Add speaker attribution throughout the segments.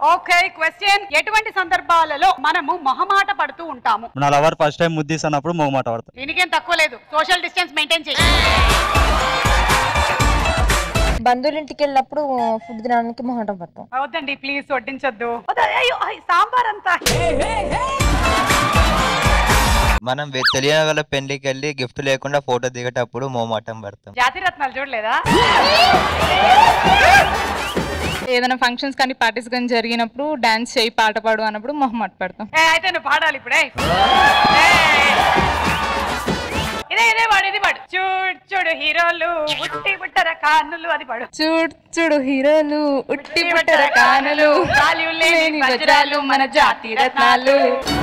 Speaker 1: Okay question ఎటువంటి సందర్భాలలో మనము మొహమాట పడుతూ ఉంటాము
Speaker 2: నా లవర్ ఫస్ట్ టైం ముద్దిస్తున్నప్పుడు మొహమాట పడతా
Speaker 1: దీనికేం తక్కువ లేదు సోషల్ డిస్టెన్స్ మెయింటైన్ చేయి
Speaker 3: బంధువుల ఇంటికి వెళ్ళినప్పుడు ఫుడ్ తినడానికి మొహటం పడతాం
Speaker 1: వద్దండి ప్లీజ్ వడ్డించొద్దు వద్దు, అయ్యో అయ్, సాంబార్ అంతా
Speaker 4: మనం వె- తెలియని వాళ్ళ పెళ్లికి వెళ్ళి గిఫ్ట్ లేకుండా ఫోటో దిగేటప్పుడు మోమాటం పడతాం
Speaker 1: జాతి రత్నాలు చూడలేదా
Speaker 5: ఏదైనా ఫంక్షన్స్ కానీ పార్టీస్ కానీ జరిగినప్పుడు డాన్స్ చేయి పాట పాడు అన్నప్పుడు మొహమాట పడతాం
Speaker 1: ఏ, అయితే నువ్వు పాడాలి ఇప్పుడే ఏయ్. ఇదే ఇదే పాడు ఇది పాడు చూడు చూడు హీరోలు ఉట్టి బుట్టర కానులు అది పాడు
Speaker 5: చూడు చూడు హీరోలు ఉట్టి పుట్టర కానులు
Speaker 1: వాల్యూ లేని
Speaker 5: లేని
Speaker 1: వజ్రాలు మన జాతి రత్నాలు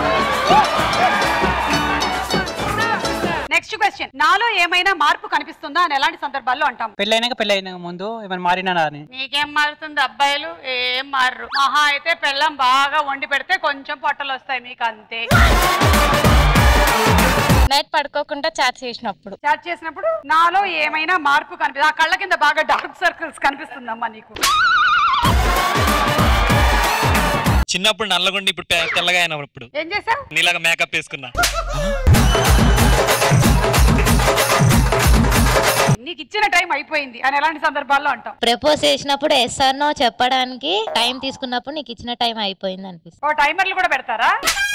Speaker 1: నెక్స్ట్ క్వశ్చన్ నాలో ఏమైనా మార్పు కనిపిస్తుందా అని ఎలాంటి సందర్భాల్లో అంటాం
Speaker 6: పెళ్ళైనాక పెళ్ళైన ముందు ఏమైనా మారినా అని
Speaker 1: నీకేం మారుతుంది అబ్బాయిలు ఏం మారరు మహా అయితే పెళ్ళం బాగా వండి పెడితే కొంచెం పొట్టలు వస్తాయి మీకు అంతే
Speaker 3: నైట్ పడుకోకుండా చాట్ చేసినప్పుడు
Speaker 1: చాట్ చేసినప్పుడు నాలో ఏమైనా మార్పు కనిపి ఆ కళ్ళ కింద బాగా డార్క్ సర్కిల్స్ కనిపిస్తుందమ్మా నీకు
Speaker 7: చిన్నప్పుడు నల్లగుండి ఇప్పుడు పె- తెల్లగా అయినప్పుడు
Speaker 1: ఏం చేసావు
Speaker 7: నీలాగా మేకప్ వేసుకున్నా
Speaker 1: నీకు ఇచ్చిన టైం అయిపోయింది అని ఎలాంటి సందర్భాల్లో అంటాం
Speaker 8: ప్రపోజ్ చేసినప్పుడు ఎస్ఆర్ నో చెప్పడానికి టైం తీసుకున్నప్పుడు నీకు ఇచ్చిన టైం అయిపోయింది అనిపిస్తుంది
Speaker 1: ఓ టైమర్లు కూడా పెడతారా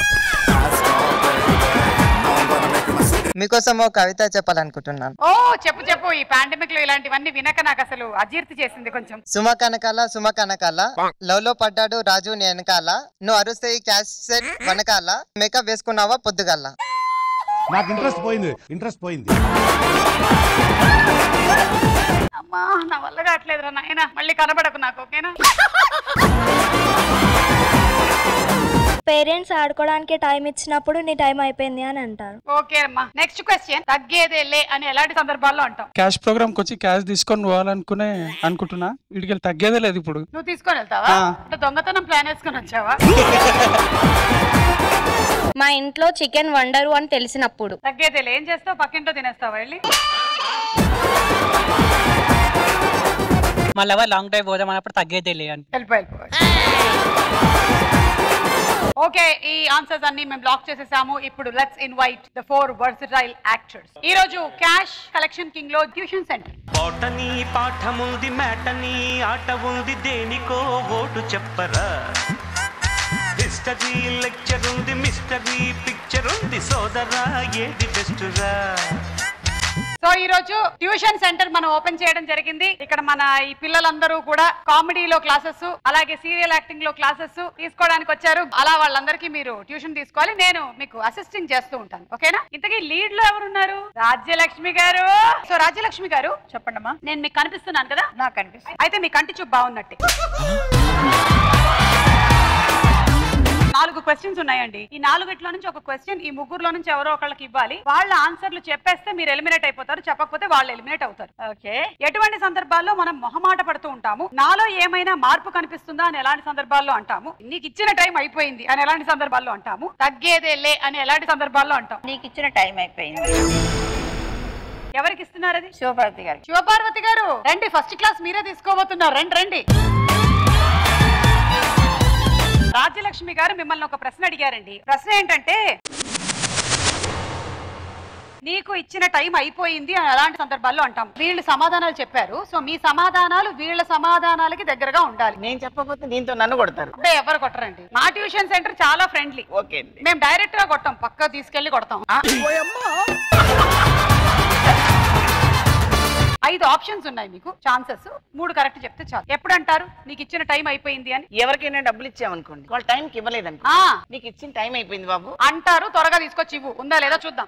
Speaker 9: మీకోసం ఒక కవిత చెప్పాలనుకుంటున్నాను
Speaker 1: ఓ చెప్పు చెప్పు ఈ పాండమిక్ లో ఇలాంటివన్నీ వినక నాకు అసలు అజీర్తి చేసింది కొంచెం
Speaker 9: సుమ కనకాల సుమ కనకాల లవ్ లో పడ్డాడు రాజు నీ వెనకాల నువ్వు అరుస్తే ఈ క్యాష్ సెట్ వనకాల మేకప్ వేసుకున్నావా పొద్దుగల్లా
Speaker 10: నాకు ఇంట్రెస్ట్ పోయింది ఇంట్రెస్ట్ పోయింది
Speaker 1: అమ్మా నా వల్ల కావట్లేదురా నాయన మళ్ళీ కనబడకు నాకు ఓకేనా
Speaker 11: పేరెంట్స్ ఆడుకోవడానికి టైం ఇచ్చినప్పుడు నీ టైం అయిపోయింది అని అంటారు
Speaker 1: ఓకే అమ్మా నెక్స్ట్ క్వశ్చన్ తగ్గేదే లే అని ఎలాంటి సందర్భాల్లో అంటాం
Speaker 12: క్యాష్ ప్రోగ్రామ్ వచ్చి క్యాష్ తీసుకొని పోవాలనుకునే అనుకుంటున్నా వీడికి తగ్గేదే లేదు ఇప్పుడు
Speaker 1: నువ్వు తీసుకొని వెళ్తావా
Speaker 12: ఆ.
Speaker 1: అంటే దొంగతనం ప్లాన్ వేసుకొని వచ్చావా
Speaker 11: మా ఇంట్లో చికెన్ వండరు అని తెలిసినప్పుడు
Speaker 1: తగ్గేదే లే ఏం చేస్తావు పక్కింట్లో తినేస్తావా వెళ్ళి
Speaker 6: మళ్ళీ ఎవరు లాంగ్ డ్రైవ్ పోదాం అన్నప్పుడు తగ్గేదే లే అని
Speaker 1: వెళ్ళిపో వెళ్ళిపో ఓకే ఈ ఆన్సర్స్ అన్ని మేము బ్లాక్ చేసేసాము ఇప్పుడు let's invite the four versatile actors ఈ రోజు క్యాష్ కలెక్షన్ కింగ్ లో ట్యూషన్ సెంటర్
Speaker 13: పాటని పాఠముంది మేటని ఆట ఉంది దేనికో ఓటు చెప్పరా హిస్టరీ లెక్చర్ ఉంది మిస్టరీ పిక్చర్ ఉంది సోదరా ఏది బెస్ట్ రా
Speaker 1: సో ఈ రోజు ట్యూషన్ సెంటర్ మనం ఓపెన్ చేయడం జరిగింది ఇక్కడ మన ఈ పిల్లలందరూ కూడా కామెడీలో క్లాసెస్ అలాగే సీరియల్ యాక్టింగ్ లో క్లాసెస్ తీసుకోవడానికి వచ్చారు అలా వాళ్ళందరికీ మీరు ట్యూషన్ తీసుకోవాలి నేను మీకు అసిస్టింగ్ చేస్తూ ఉంటాను ఓకేనా ఇంతకీ లీడ్ లో ఎవరున్నారు రాజ్యలక్ష్మి గారు సో రాజ్యలక్ష్మి గారు చెప్పండి అమ్మా నేను మీకు కనిపిస్తున్నాను కదా నాకు కనిపిస్తుంది అయితే మీ కంటి చూపు బాగున్నట్టే నాలుగు క్వశ్చన్స్ ఉన్నాయండి ఈ నాలుగిట్లో నుంచి ఒక క్వశ్చన్ ఈ ముగ్గురులో నుంచి ఎవరో ఒకళ్ళకి ఇవ్వాలి వాళ్ళ ఆన్సర్లు చెప్పేస్తే మీరు ఎలిమినేట్ అయిపోతారు చెప్పకపోతే వాళ్ళు ఎలిమినేట్ అవుతారు ఓకే ఎటువంటి సందర్భాల్లో మనం మొహమాట పడుతూ ఉంటాము నాలో ఏమైనా మార్పు కనిపిస్తుందా అని ఎలాంటి సందర్భాల్లో అంటాము నీకు ఇచ్చిన టైం అయిపోయింది అని ఎలాంటి సందర్భాల్లో అంటాము తగ్గేదే లే అని ఎలాంటి సందర్భాల్లో అంటాం నీకు ఇచ్చిన టైం అయిపోయింది ఎవరికి ఇస్తున్నారు అది శివపార్వతి గారు శివపార్వతి గారు రండి ఫస్ట్ క్లాస్ మీరే తీసుకోబోతున్నారు రండి రండి రాజ్యలక్ష్మి గారు మిమ్మల్ని ఒక ప్రశ్న అడిగారండి ప్రశ్న ఏంటంటే నీకు ఇచ్చిన టైం అయిపోయింది అని అలాంటి సందర్భాల్లో అంటాం వీళ్ళు సమాధానాలు చెప్పారు సో మీ సమాధానాలు వీళ్ళ సమాధానాలకి దగ్గరగా ఉండాలి
Speaker 14: నేను చెప్పకపోతే దీంతో నన్ను కొడతారు
Speaker 1: అంటే ఎవరు కొట్టరండి మా ట్యూషన్ సెంటర్ చాలా ఫ్రెండ్లీ
Speaker 14: ఓకే
Speaker 1: మేము డైరెక్ట్ గా కొట్టాం పక్క తీసుకెళ్లి కొడతాం ఐదు ఆప్షన్స్ ఉన్నాయి మీకు ఛాన్సెస్ మూడు కరెక్ట్ చెప్తే చాలు ఎప్పుడు అంటారు నీకు ఇచ్చిన టైం అయిపోయింది అని
Speaker 14: ఎవరికైనా డబ్బులు ఇచ్చామనుకోండి వాళ్ళ టైంకి ఇవ్వలేదండి
Speaker 1: ఆ.
Speaker 14: నీకు ఇచ్చిన టైం అయిపోయింది బాబు
Speaker 1: అంటారు త్వరగా తీసుకొచ్చి ఇవ్వు ఉందా లేదా చూద్దాం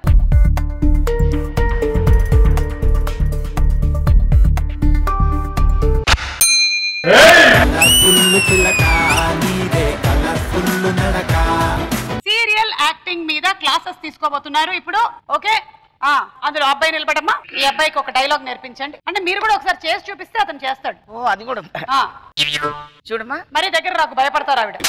Speaker 1: సీరియల్ యాక్టింగ్ మీద క్లాసెస్ తీసుకోబోతున్నారు ఇప్పుడు ఓకే ఆ అందులో అబ్బాయి నిలబడమ్మా ఈ అబ్బాయికి ఒక డైలాగ్ నేర్పించండి అంటే మీరు కూడా ఒకసారి చేసి చూపిస్తే అతను చేస్తాడు
Speaker 14: ఓ అది కూడా ఉందా?
Speaker 1: ఆ
Speaker 14: చూడమ్మా
Speaker 1: మరి దగ్గర నాకు భయపడతారు ఆవిడ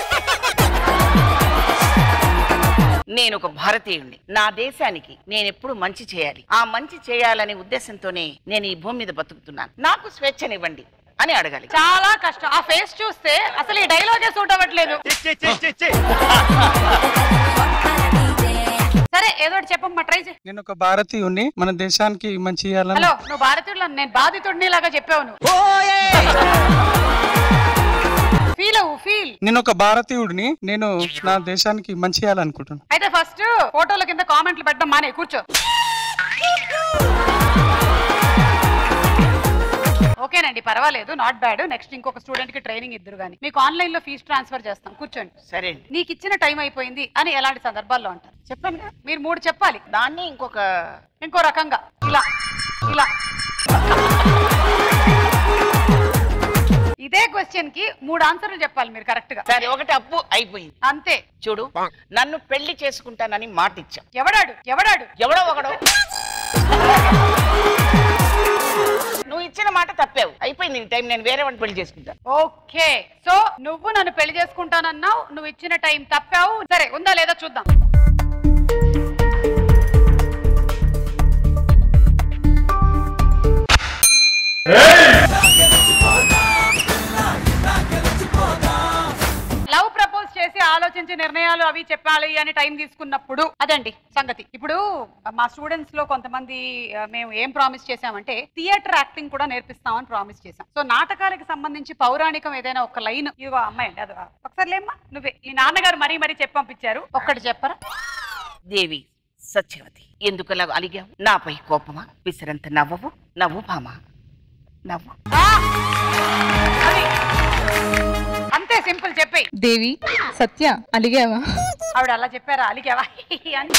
Speaker 14: నేను ఒక భారతీయుడిని నా దేశానికి నేను ఎప్పుడు మంచి చేయాలి ఆ మంచి చేయాలనే ఉద్దేశంతోనే నేను ఈ భూమి మీద బతుకుతున్నాను నాకు స్వేచ్ఛనివ్వండి అని అడగాలి
Speaker 1: చాలా కష్టం ఆ ఫేస్ చూస్తే అసలు ఈ డైలాగే సూట్ అవ్వట్లేదు సరే ఏదో ఒకటి చెప్పమ్మా ట్రై చేయి
Speaker 12: నేను ఒక భారతీయుణ్ణి మన దేశానికి మంచి చేయాలని
Speaker 1: హలో నువ్వు భారతీయుడు నేను బాధితుడిని లాగా చెప్పావు నువ్వు ఫీల్ అవ్వు ఫీల్
Speaker 12: నేను ఒక భారతీయుడిని నేను నా దేశానికి మంచి చేయాలనుకుంటున్నాను
Speaker 1: అయితే ఫస్ట్ ఫోటోల కింద కామెంట్లు పెట్టడం మానే కూర్చో ఓకేనండి పర్వాలేదు నాట్ బ్యాడ్ నెక్స్ట్ ఇంకొక స్టూడెంట్ కి ట్రైనింగ్ ఇద్దరు గానీ మీకు ఆన్లైన్ లో ఫీజు ట్రాన్స్ఫర్ చేస్తాం కూర్చోండి
Speaker 14: సరే అండి
Speaker 1: నీకు ఇచ్చిన టైం అయిపోయింది అని ఎలాంటి సందర్భాల్లో అంటారు చెప్పండి కదా. మీరు మూడు చెప్పాలి
Speaker 14: దాన్ని ఇంకొక
Speaker 1: ఇంకో రకంగా ఇలా ఇలా ఇదే క్వశ్చన్ కి మూడు ఆన్సర్లు చెప్పాలి మీరు కరెక్ట్ గా
Speaker 14: సరే ఒకటి అప్పు అయిపోయింది
Speaker 1: అంతే
Speaker 14: చూడు నన్ను పెళ్లి చేసుకుంటానని మాట ఇచ్చా
Speaker 1: ఎవడాడు ఎవడాడు
Speaker 14: ఎవడో ఒకడో నువ్వు ఇచ్చిన మాట తప్పావు అయిపోయింది నీ టైం నేను వేరే వాడిని పెళ్లి చేసుకుంటా
Speaker 1: ఓకే సో నువ్వు నన్ను పెళ్లి చేసుకుంటానన్నావు నువ్వు ఇచ్చిన టైం తప్పావు సరే ఉందా లేదా చూద్దాం లవ్ ప్రపోజ్ చేసి ఆలోచించి నిర్ణయాలు అవి చెప్పాలి అని టైం తీసుకున్నప్పుడు అదండి సంగతి ఇప్పుడు మా స్టూడెంట్స్ లో కొంతమంది ఆ, మేము ఏం ప్రామిస్ చేశామంటే థియేటర్ యాక్టింగ్ కూడా నేర్పిస్తామని ప్రామిస్ చేశాం సో నాటకాలకు సంబంధించి పౌరాణికం ఏదైనా ఒక లైన్ ఇదిగో అమ్మాయి అండి అది ఒకసారి లేమ్మా నువ్వే మీ నాన్నగారు మరీ మరీ చెప్పి పంపించారు ఒక్కటి చెప్పరా
Speaker 14: దేవి సత్యవతి ఎందుకలా అలిగావు నాపై కోపమా విసిరంత నవ్వవు నవ్వు భామా నవ్వు
Speaker 1: అది అంతే సింపుల్ చెప్పేయి
Speaker 5: దేవి సత్య అలిగావా
Speaker 1: ఆవిడ అలా చెప్పారా అలిగావా అని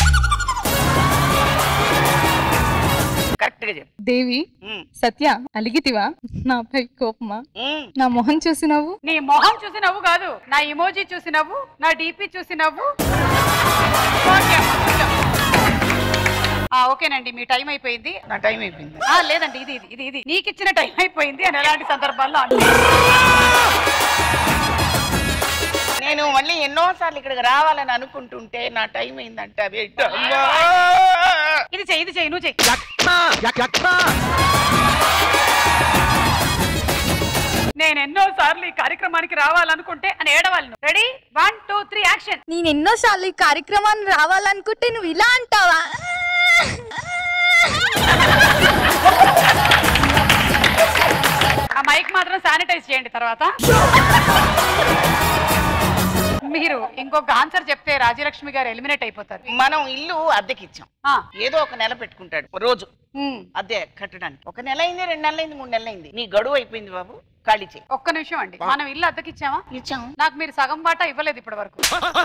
Speaker 14: కరెక్ట్ గా చెప్పు
Speaker 5: దేవి సత్య అలిగితివా నాపై కోపమా నా మొహం చూసి నవ్వు
Speaker 1: నీ మొహం చూసి నవ్వు కాదు నా ఇమోజీ చూసి నవ్వు నా డిపి చూసి నవ్వు ఓకే అమ్మా, కూర్చో. ఆ, ఓకేనండి మీ టైం అయిపోయింది
Speaker 14: నా టైం అయిపోయింది
Speaker 1: ఆ, లేదండి ఇది ఇది ఇది ఇది నీకు ఇచ్చిన టైం అయిపోయింది అని ఎలాంటి సందర్భాల్లో అంటే
Speaker 14: నేను మళ్ళీ ఎన్నో సార్లు ఇక్కడికి రావాలని అనుకుంటుంటే నా టైం అయిందంట అవి
Speaker 1: ఇది చెయ్యి ఇది చెయ్యి నువ్వు చెయ్యి నేను ఎన్నో సార్లు ఈ కార్యక్రమానికి రావాలనుకుంటే అని ఏడవాలి ready one two three action
Speaker 11: నేను ఎన్నోసార్లు ఈ కార్యక్రమాన్ని రావాలనుకుంటే నువ్వు ఇలా అంటావా
Speaker 1: ఆ మైక్ మాత్రం శానిటైజ్ చేయండి తర్వాత మీరు ఇంకొక ఆన్సర్ చెప్తే రాజ్యలక్ష్మి గారు ఎలిమినేట్ అయిపోతారు
Speaker 14: మనం ఇల్లు అద్దెకిచ్చాం
Speaker 1: ఆ.
Speaker 14: ఏదో ఒక నెల పెట్టుకుంటాడు రోజు అద్దె కట్టడానికి ఒక నెల అయింది రెండు నెలలు అయింది మూడు నెలలు అయింది నీ గడువు అయిపోయింది బాబు ఖాళీ చేయి
Speaker 1: ఒక్క నిమిషం అండి మనం ఇల్లు అద్దెకిచ్చామా
Speaker 14: ఇచ్చాము
Speaker 1: నాకు మీరు సగం బాట ఇవ్వలేదు ఇప్పటి వరకు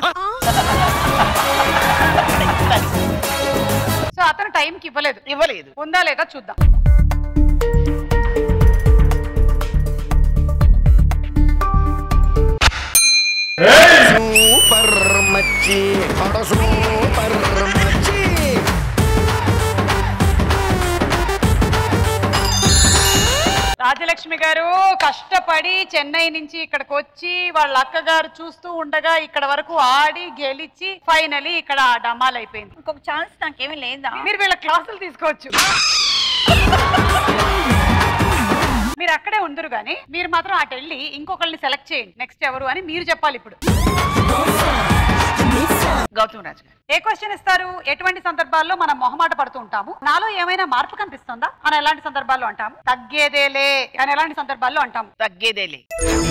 Speaker 1: సో అతను టైంకి ఇవ్వలేదు
Speaker 14: ఇవ్వలేదు
Speaker 1: ఉందా లేదా చూద్దాం
Speaker 15: సూపర్ మచ్చి పడ సూపర్ మచ్చి
Speaker 1: రాజలక్ష్మి గారు కష్టపడి చెన్నై నుంచి ఇక్కడికి వచ్చి వాళ్ళ అక్కగారు చూస్తూ ఉండగా ఇక్కడ వరకు ఆడి గెలిచి ఫైనలీ ఇక్కడ డమాల్ అయిపోయింది ఇంకొక ఛాన్స్ నాకేమీ లేదా మీరు వీళ్ళ క్లాసులు తీసుకోవచ్చు మీరు అక్కడే ఉందరు గానీ మీరు మాత్రం అటు వెళ్ళి ఇంకొకరిని సెలెక్ట్ చేయండి నెక్స్ట్ ఎవరు అని మీరు చెప్పాలి ఇప్పుడు
Speaker 14: గౌతమ్ రాజు గారు
Speaker 1: ఏ క్వశ్చన్ ఇస్తారు ఎటువంటి సందర్భాల్లో మనం మొహమాట పడుతూ ఉంటాము నాలో ఏమైనా మార్పు కనిపిస్తుందా అని ఎలాంటి సందర్భాల్లో అంటాము తగ్గేదేలే అని ఎలాంటి సందర్భాల్లో అంటాము
Speaker 14: తగ్గేదేలే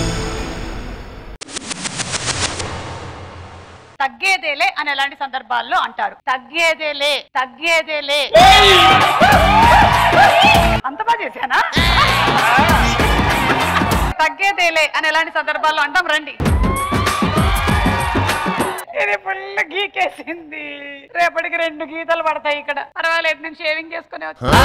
Speaker 1: తగ్గేదేలే అని ఎలాంటి సందర్భాల్లో అంటారు తగ్గేదేలే తగ్గేదేలే అంత బాగా చేశానా తగ్గేదేలే అని ఎలాంటి సందర్భాల్లో అంటాం రండి ఇది ఫుల్ గీకేసింది రేపటికి రెండు గీతలు పడతాయి ఇక్కడ పర్వాలేదు నేను షేవింగ్ చేసుకునే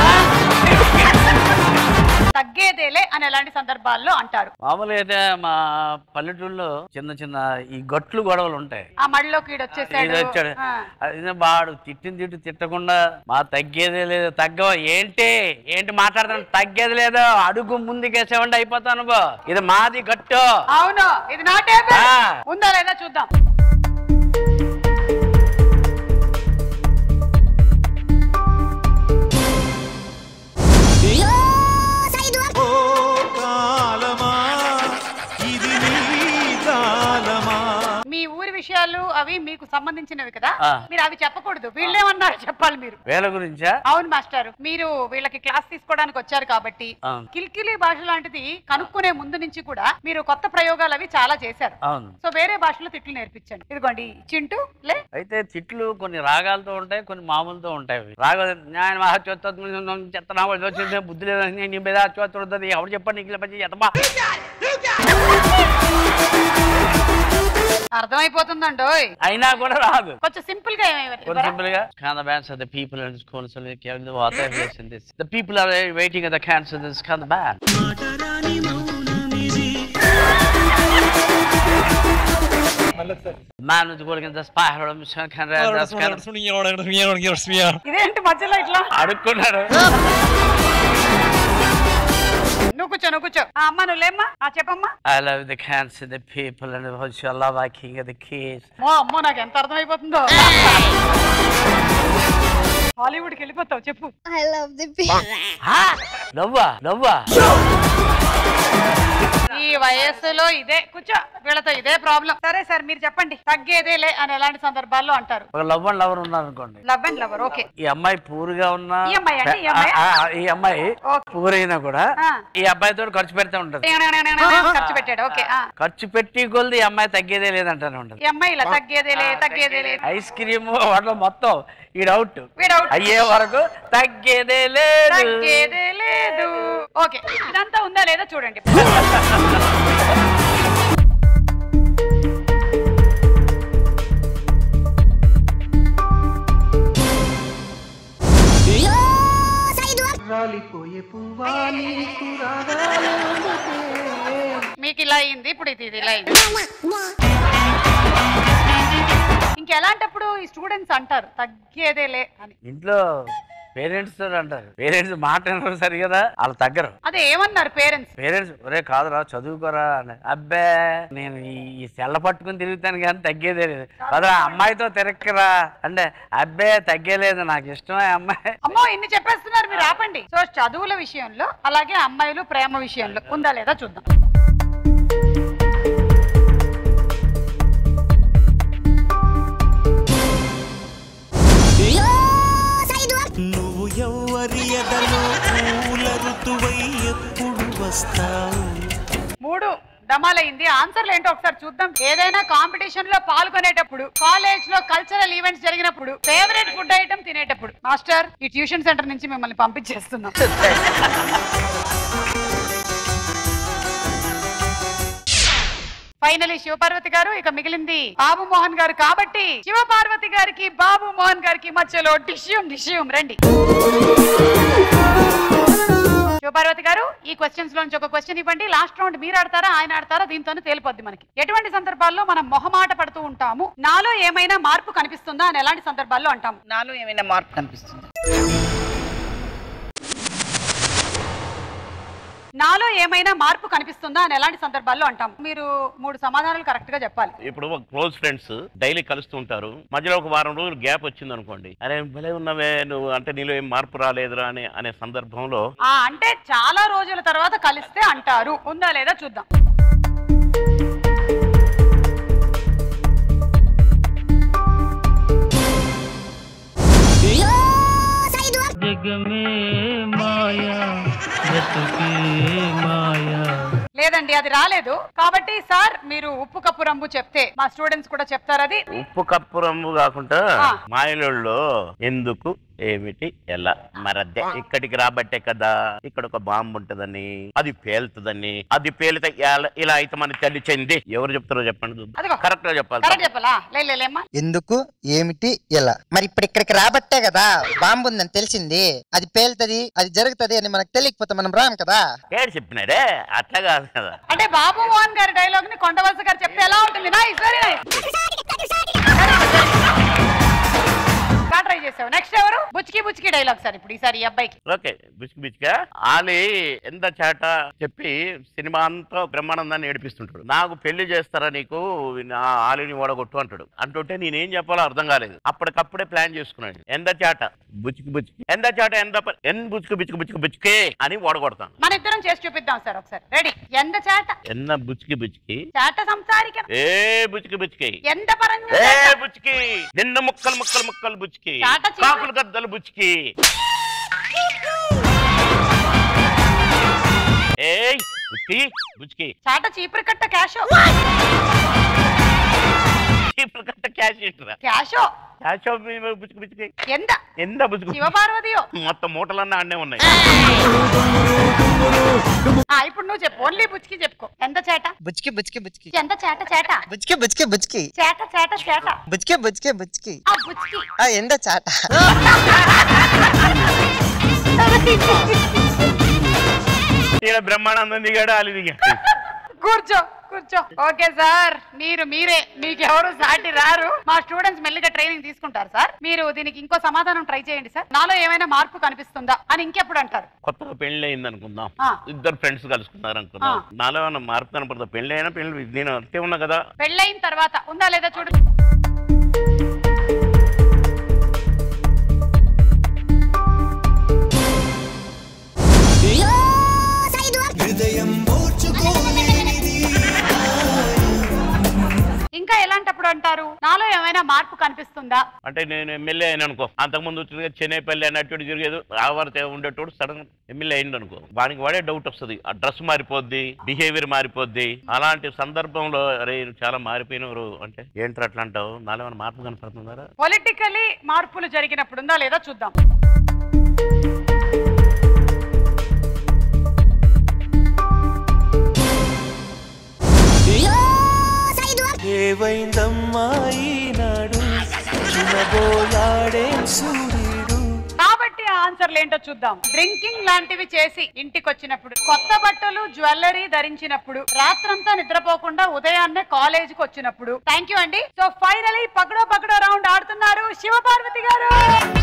Speaker 1: తగ్గేదేలే అని ఎలాంటి సందర్భాల్లో అంటారు
Speaker 16: మామూలుగా అయితే మా పల్లెటూరులో చిన్న చిన్న ఈ గట్లు గొడవలు ఉంటాయి
Speaker 1: ఆ మడిలోకి ఈడు వచ్చేసాడు
Speaker 16: ఇది వచ్చాడు
Speaker 1: ఆ.
Speaker 16: అది వాడు తిట్టిన తిట్టు తిట్టకుండా మా తగ్గేదే లేదు తగ్గ ఏంటి ఏంటి మాట్లాడుతాను తగ్గేది లేదు అడుగు ముందుకేసేవండి అయిపోతాను బా ఇది మాది గట్టు
Speaker 1: అవును ఇది నా టేబుల్
Speaker 16: ఆ.
Speaker 1: ఉందా లేదా చూద్దాం
Speaker 15: ఓ కాలమ
Speaker 1: విషయాలు అవి మీకు సంబంధించినవి కదా
Speaker 16: ఆ.
Speaker 1: మీరు అవి చెప్పకూడదు వీళ్ళేమన్నారు చెప్పాలి మీరు
Speaker 16: వేల గురించా
Speaker 1: అవును మాస్టర్ మీరు వీళ్ళకి క్లాస్ తీసుకోవడానికి వచ్చారు కాబట్టి
Speaker 16: అవును.
Speaker 1: కిల్కిలి భాష లాంటిది కనుక్కునే ముందు నుంచి కూడా మీరు కొత్త ప్రయోగాలు అవి చాలా చేశారు
Speaker 16: అవును
Speaker 1: సో వేరే భాషలో తిట్లు నేర్పించండి ఇదిగోండి చింటూ లే
Speaker 16: అయితే తిట్లు కొన్ని రాగాలతో ఉంటాయి కొన్ని మామూలుతో ఉంటాయి అవి. రాగ న్యాయ మహాచోత్తం చెత్తనా వచ్చింది బుద్ధి లేదు నీ మీద చోత్తుంది ఎవరు చెప్పండి నీకు ఇలా పని ఎత్తమా
Speaker 1: అర్థమైపోతుందండోయ్
Speaker 16: అయినా కూడా రాదు
Speaker 1: కొంచెం సింపుల్ గా ఏమైనా
Speaker 16: కొంచెం సింపుల్ గా kind of answer the people in this corner so like yeah, the water is in this the people are waiting at the cancer this kind of bad man with going in the spiral of the kind of that's kind of
Speaker 1: ఇదేంటి మధ్యలో ఇట్లా
Speaker 16: అడుక్కున్నాడు
Speaker 1: నువ్వు కూర్చో నువ్వు కూర్చో ఆ, అమ్మ నువ్వు లేమ్మా ఆ చెప్పమ్మా
Speaker 16: I love the cancer the people and the whole I love our king of the kids
Speaker 1: మో అమ్మో నాకు ఎంత అర్థమైపోతుందో హాలీవుడ్కి వెళ్ళిపోతావు చెప్పు
Speaker 11: ఐ లవ్ ది
Speaker 16: నవ్వా నవ్వా
Speaker 1: ఈ వయస్సులో ఇదే కూర్చో వీళ్ళతో ఇదే ప్రాబ్లం సరే సార్ మీరు చెప్పండి తగ్గేదేలే అని ఎలాంటి సందర్భాల్లో అంటారు
Speaker 16: ఒక లవ్ అండ్ లవర్ ఉన్నారు అనుకోండి
Speaker 1: లవ్ అండ్ లవర్ ఓకే
Speaker 16: ఈ అమ్మాయి పూరుగా ఉన్నా
Speaker 1: ఈ అమ్మాయి అంటే ఈ అమ్మాయి?
Speaker 16: ఆ, ఆ, ఈ అమ్మాయి పూరైనా కూడా
Speaker 1: ఆ.
Speaker 16: ఈ అబ్బాయితో ఖర్చు పెడతా ఉంటది
Speaker 1: ఖర్చు పెట్టాడు ఓకే ఆ.
Speaker 16: ఖర్చు పెట్టి కొద్ది ఈ అమ్మాయి తగ్గేదే లేదంటానే ఉంటది
Speaker 1: ఈ అమ్మాయి ఇలా తగ్గేదేలే తగ్గేదేలే
Speaker 16: ఐస్ క్రీమ్ వాటిలో మొత్తం ఈ డౌట్
Speaker 1: వీడు out.
Speaker 16: అయ్యే వరకు తగ్గేదే లేదు
Speaker 1: తగ్గేదే లేదు ఓకే ఇదంతా ఉందా లేదా చూడండి మీకు ఇలా అయింది ఇప్పుడు ఇది ఇది ఇలా అయింది ఇంకెలాంటప్పుడు ఈ స్టూడెంట్స్ అంటారు తగ్గేదేలే అని
Speaker 16: ఇంట్లో పేరెంట్స్ తో అంటారు పేరెంట్స్ మాట వినరు సరి కదా వాళ్ళు తగ్గరు
Speaker 1: అదే ఏమన్నారు పేరెంట్స్
Speaker 16: పేరెంట్స్ ఒరే కాదురా చదువుకోరా అని అబ్బే నేను ఈ- ఈ సెల్ల పట్టుకుని తిరుగుతాను కానీ తగ్గేదే లేదు కదరా అమ్మాయితో తిరక్కరా అంటే అబ్బే తగ్గేలేదు నాకు ఇష్టమే అమ్మాయి
Speaker 1: అమ్మో ఇన్ని చెప్పేస్తున్నారు మీరు ఆపండి సో చదువుల విషయంలో అలాగే అమ్మాయిలు ప్రేమ విషయంలో ఉందా లేదా చూద్దాం
Speaker 17: నువ్వు ఎవ్వరి ఎదలో పూల ఋతువై ఎప్పుడు వస్తావు
Speaker 1: మూడు డమాలైంది ఆన్సర్లు ఏంటో ఒకసారి చూద్దాం ఏదైనా కాంపిటీషన్ లో పాల్గొనేటప్పుడు కాలేజ్ లో కల్చరల్ ఈవెంట్స్ జరిగినప్పుడు ఫేవరెట్ ఫుడ్ ఐటమ్ తినేటప్పుడు మాస్టర్ ఈ ట్యూషన్ సెంటర్ నుంచి మిమ్మల్ని పంపించేస్తున్నాం ఫైనలీ శివపార్వతి గారు ఇక మిగిలింది బాబు మోహన్ గారు కాబట్టి శివపార్వతి గారికి బాబు మోహన్ గారికి మధ్యలో డిష్యూమ్ డిష్యూమ్ రండి శివపార్వతి గారు ఈ క్వశ్చన్స్ లోంచి ఒక క్వశ్చన్ ఇవ్వండి లాస్ట్ రౌండ్ మీరు ఆడతారా ఆయన ఆడతారా దీంతోనే తేలిపోద్ది మనకి ఎటువంటి సందర్భాల్లో మనం మొహమాట పడుతూ ఉంటాము నాలో ఏమైనా మార్పు కనిపిస్తుందా అని ఎలాంటి సందర్భాల్లో అంటాము
Speaker 14: నాలో ఏమైనా మార్పు కనిపిస్తుంది
Speaker 1: నాలో ఏమైనా మార్పు కనిపిస్తుందా అని ఎలాంటి సందర్భాల్లో అంటాము మీరు మూడు సమాధానాలు కరెక్ట్ గా చెప్పాలి
Speaker 18: ఇప్పుడు ఒక క్లోజ్ ఫ్రెండ్స్ డైలీ కలుస్తూ ఉంటారు మధ్యలో ఒక వారం రోజులు గ్యాప్ వచ్చింది అనుకోండి అరే భలే ఉన్నవే నువ్వు అంటే నీలో ఏం మార్పు రాలేదురా అని అనే సందర్భంలో
Speaker 1: ఆ అంటే చాలా రోజుల తర్వాత కలిస్తే అంటారు ఉందా లేదా చూద్దాం
Speaker 17: జగమే మాయా బ్రతుకే మాయా
Speaker 1: లేదండి అది రాలేదు కాబట్టి సార్ మీరు ఉప్పు కప్పు రంబు చెప్తే మా స్టూడెంట్స్ కూడా చెప్తారు అది
Speaker 18: ఉప్పు కప్పు రంగు కాకుండా
Speaker 1: ఆ.
Speaker 18: మాయలలో ఎందుకు ఏమిటి ఎలా మరద్దే ఇక్కడికి రాబట్టే కదా ఇక్కడ ఒక బాంబు ఉంటదని అది పేలుతుందని అది పేలితే ఎలా- ఇలా అయితే మన తల్లి చెంది ఎవరు చెప్తారో చెప్పండి చూద్దాం. కరెక్ట్ గా చెప్పాలి
Speaker 1: కరెక్ట్ చెప్పాలా లే, లే, లేమ్మా
Speaker 9: ఎందుకు ఏమిటి ఎలా మరి ఇప్పుడు ఇక్కడికి రాబట్టే కదా బాంబు ఉందని తెలిసింది అది పేలుతది అది జరుగుతది అని మనకు తెలియకపోతే మనం రాం కదా
Speaker 18: ఏడు చెప్పినాడే అట్లా కాదు కదా
Speaker 1: అంటే బాబు మోహన్ గారి డైలాగ్ ని కొండవలస గారు చెప్తే ఎలా ఉంటుంది నైస్ వెరీ నైస్ ట్రై చేసావు నెక్స్ట్ ఎవరు బుచ్చి బుచ్కి బుచ్కి డైలాగ్ సార్ ఇప్పుడు ఈసారి ఈ అబ్బాయికి
Speaker 18: ఓకే బిచ్కి బిచ్గా ఆలి ఎంత చేట చెప్పి సినిమా అంతా బ్రహ్మానందాన్ని ఏడిపిస్తుంటాడు నాకు పెళ్లి చేస్తారా నీకు నా ఆలిని ఓడగొట్టు అంటాడు అంటుంటే నేనేం చెప్పాలో అర్థం కాలేదు అప్పటికప్పుడే ప్లాన్ చేసుకున్నాడు ఎంత చేట బుచ్చికి బుచ్చికి ఎంత చేట ఎంత ప- ఎన్ బుచ్చుకు బిచ్చుకు బిచ్చుకు బిచ్చుకే అని ఓడగొడతాను
Speaker 1: మన ఇద్దరం చేసి చూపిద్దాం సార్ ఒకసారి రెడీ ఎంత చేట
Speaker 18: ఎన్న బుచ్చికి బుచ్చికి
Speaker 1: చేట సంసారిక
Speaker 18: ఏ బుచ్చికి బుచ్చికి
Speaker 1: ఎంత పరంగా
Speaker 18: ఏ
Speaker 1: చేట?
Speaker 18: బుచ్చికి నిన్న ముక్కలు ముక్కలు ముక్కలు బుచ్చికి
Speaker 1: చాట చీపురు.
Speaker 18: కాకులు గద్దలు బుచ్చికి ఏయ్ బుచ్చికి బుచ్చికి
Speaker 1: చాట చీపురు కట్ట క్యాషో
Speaker 18: ఇప్పుడు కట్ట క్యాష్ ఏంటిరా
Speaker 1: క్యాషో
Speaker 18: క్యాష్ బుచ్చికి బుచ్చికి
Speaker 1: ఎంత
Speaker 18: ఎంత బుచ్చికి
Speaker 1: శివపార్వతియో
Speaker 18: మొత్తం మూటలన్నీ అన్నే ఉన్నాయి
Speaker 1: ఆ, ఇప్పుడు నువ్వు చెప్పు ఓన్లీ బుచ్కి చెప్పుకో ఎంత చేట
Speaker 9: బుచ్కి బుచ్కి బుచ్కి
Speaker 1: ఎంత చేట చేట
Speaker 9: బుచ్కి బుచ్కి బుచ్కి
Speaker 1: చేట చేట చేట
Speaker 9: బుచ్కి బుచ్కి బుచ్కి
Speaker 1: ఆ బుచ్కి
Speaker 9: ఆ ఎంత చాట
Speaker 18: ఈడ బ్రహ్మానందం దిగాడు ఆలి దిగాడు
Speaker 1: కూర్చో కూర్చో ఓకే సార్ మీరు మీరే మీకు ఎవరు సాటి రారు మా స్టూడెంట్స్ మెల్లిగా ట్రైనింగ్ తీసుకుంటారు సార్ మీరు దీనికి ఇంకో సమాధానం ట్రై చేయండి సార్ నాలో ఏమైనా మార్పు కనిపిస్తుందా అని ఇంకెప్పుడు అంటారు
Speaker 18: కొత్తగా పెళ్లి అయింది అనుకుందాం
Speaker 1: ఆ.
Speaker 18: ఇద్దరు ఫ్రెండ్స్ కలుసుకున్నారు అనుకుందాం
Speaker 1: ఆ.
Speaker 18: నాలో ఏమన్నా మార్పు కనపడతా పెళ్లి అయినా పెళ్లి నేను అంతే ఉన్నా కదా
Speaker 1: పెళ్ళయిన తర్వాత ఉందా లేదా చూడు
Speaker 17: హృదయం ఓర్చుకోలేనిది
Speaker 1: ఇంకా ఎలాంటప్పుడు అంటారు నాలో ఏమైనా మార్పు కనిపిస్తుందా
Speaker 18: అంటే నేను ఎమ్మెల్యే అయిన అనుకో అంతకుముందు వచ్చిన చెన్నైపల్లి అన్నట్టు తిరిగేది ఆవర్తే ఉండేటోడు సడన్ ఎమ్మెల్యే అయింది అనుకో వానికి వాడే డౌట్ వస్తుంది ఆ డ్రెస్ మారిపోద్ది బిహేవియర్ మారిపోద్ది అలాంటి సందర్భంలో అరే నువ్వు చాలా మారిపోయినవారు అంటే ఏంట్రా అట్లా అంటావు నాలో ఏమైనా మార్పు కనపడుతుందా
Speaker 1: పొలిటికలీ మార్పులు జరిగినప్పుడు ఉందా లేదా చూద్దాం
Speaker 17: ఏవైందమ్మా ఈనాడు చిన్నబోయాడే సూర్యుడు
Speaker 1: కాబట్టి ఆ ఆన్సర్లు ఏంటో చూద్దాం డ్రింకింగ్ లాంటివి చేసి ఇంటికి వచ్చినప్పుడు కొత్త బట్టలు జ్యువెలరీ ధరించినప్పుడు రాత్రంతా నిద్రపోకుండా ఉదయాన్నే కాలేజీకి వచ్చినప్పుడు థ్యాంక్ యూ అండి సో ఫైనలీ పకడో పకడో రౌండ్ ఆడుతున్నారు శివపార్వతి గారు